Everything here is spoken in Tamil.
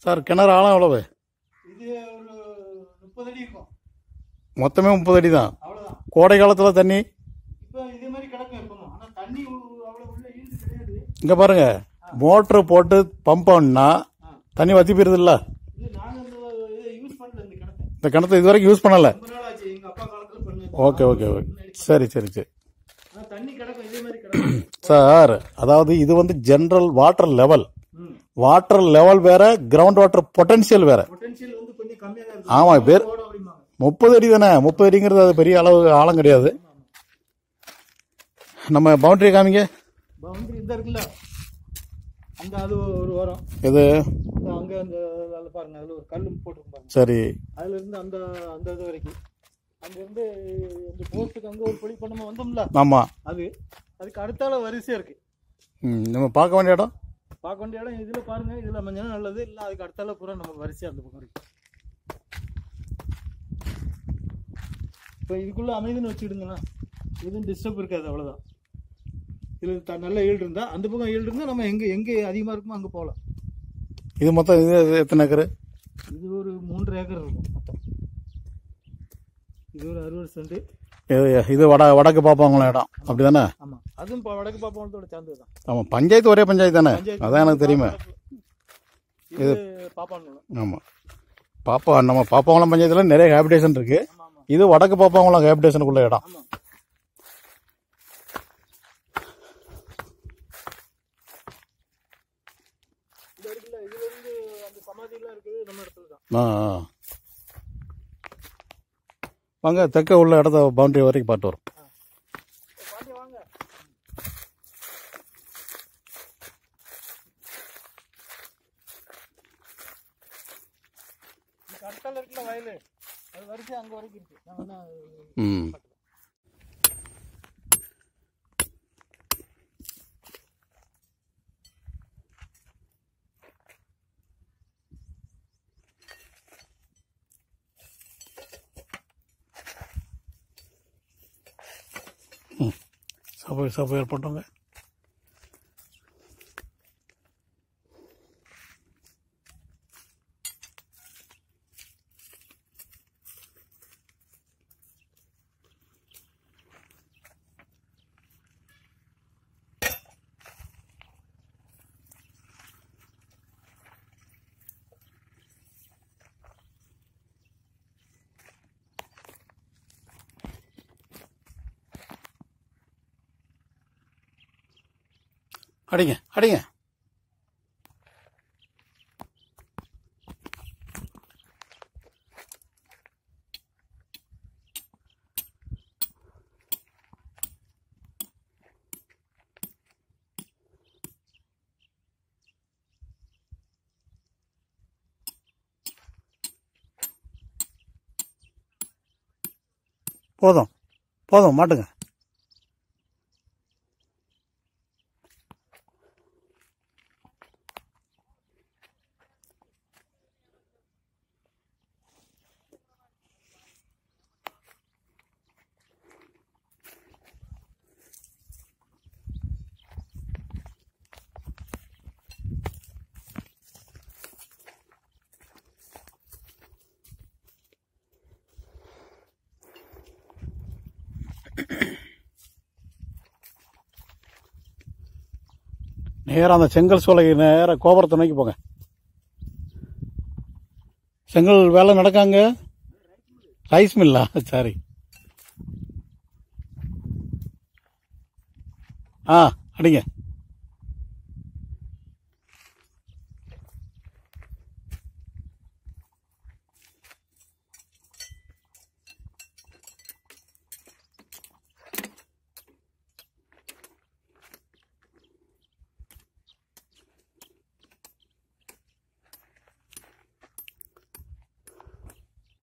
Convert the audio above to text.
சார் கிணறு ஆழம் எவ்வளவு இது ஒரு முப்பது அடி இருக்கும் மொத்தமே முப்பது அடி தான் அவ்வளவுதான் கோடை காலத்தில் தண்ணி இப்போ இதே மாதிரி கிடக்கும் எப்பவும் ஆனா தண்ணி உ- அவ்வளவு உள்ள ஈல்டு கிடையாது இங்கே பாருங்க மோட்ரு போட்டு பம்ப் பண்ணா தண்ணி வத்தி போயிருது இல்ல இது நாங்க இந்த இதை யூஸ் பண்ணல இந்த கிணத்தை இந்த கிணத்தை இது வரைக்கும் யூஸ் பண்ணல ரொம்ப நாள் ஆச்சு எங்க அப்பா காலத்துல பண்ணது ஓகே ஓகே ஓகே சரி சரி சரி ஆனா தண்ணி கிடக்கும் இதே மாதிரி கிடக்கும் சார் அதாவது இது வந்து general water level hmm water level வேற கிரவுண்ட் வாட்டர் பொட்டன்ஷியல் வேற பொட்டன்ஷியல் வந்து கொஞ்சம் கம்மியா தான் இருக்கு ஆமா பேர் ஓட அப்படிம்பாங்க முப்பது அடி தானே முப்பது அடிங்கிறது அது பெரிய அளவு ஆழம் கிடையாது நம்ம பவுண்டரி காமிங்க பவுண்டரி இந்த இருக்குல்ல அங்க அது ஒரு ஓரம் இது இந்த அங்க அந்த அதுல பாருங்க அதுல ஒரு கல்லு போட்டிருக்கும் பாருங்க சரி அதுல இருந்து அந்த அந்த இது வரைக்கும் அங்க இருந்து இந்த போஸ்ட்டுக்கு அங்க ஒரு பொலி பண்ணமா வந்தோம்ல ஆமா அது அதுக்கு அடுத்தால வரிசையா இருக்கு ம், நம்ம பார்க்க வேண்டிய இடம் பார்க்க வேண்டிய இடம் இதுல பாருங்க இதுல மஞ்சள் நல்லது இல்ல அதுக்கு அடுத்தால பூரா நம்ம வரிசையா அந்த பக்கம் இருக்கு இப்போ இதுக்குள்ள அமைதின்னு வச்சுடுங்களேன் எதுவும் டிஸ்டர்ப் இருக்காது அவ்வளவுதான் இதுல த- நல்ல ஈல்டு இருந்தா அந்த பக்கம் ஈல்டு இருந்தா நம்ம எங்க எங்க அதிகமா இருக்குமோ அங்க போகலாம் இது மொத்தம் இது இது எத்தனை ஏக்கரு இது ஒரு மூன்று ஏக்கர் இருக்கும் மொத்தம் இது ஒரு அறுபது சென்ட் இது இது வட வடக்கு பார்ப்பாங்களா இடம் அப்படிதானே ஆமா அதுவும் இப்போ வடக்கு பாப்பாவளத்தோட சேர்ந்தது தான் ஆமாம் பஞ்சாயத்து ஒரே பஞ்சாயத்து தானே அதான் எனக்கு தெரியுமே இது பாப்பாங்க ஆமாம் பாப்பா நம்ம பாப்பாங்குளம் பஞ்சாயத்தில் நிறைய ஹேபிடேஷன் இருக்கு ஆமா ஆமா இது வடக்கு பாப்பாங்குளம் ஹேபிடேஷனுக்குள்ள இடம் ஆமா இந்த இருக்குல்ல இதுல இருந்து அந்த சமாதி எல்லாம் இருக்குது நம்ம இடத்துல தான் ஆ ஆ. வாங்க தெற்க உள்ள இடத்த பவுண்டரி வரைக்கும் பார்த்து வரும் பாண்டி வாங்க இதுக்கு அடுத்தால இருக்குல்ல வயலு அது வரிசை அங்க வரைக்கும் இருக்கு நான் வேணா ம் சபை சபை ஏற்பட்டவங்க அடிங்க அடிங்க போதும் போதும் மாட்டுங்க நேரா அந்த செங்கல் சோலை நேரா கோபுரத்தை நோக்கி போங்க செங்கல் வேலை நடக்காங்க ரைஸ் மில்லா சாரி ஆ அடிங்க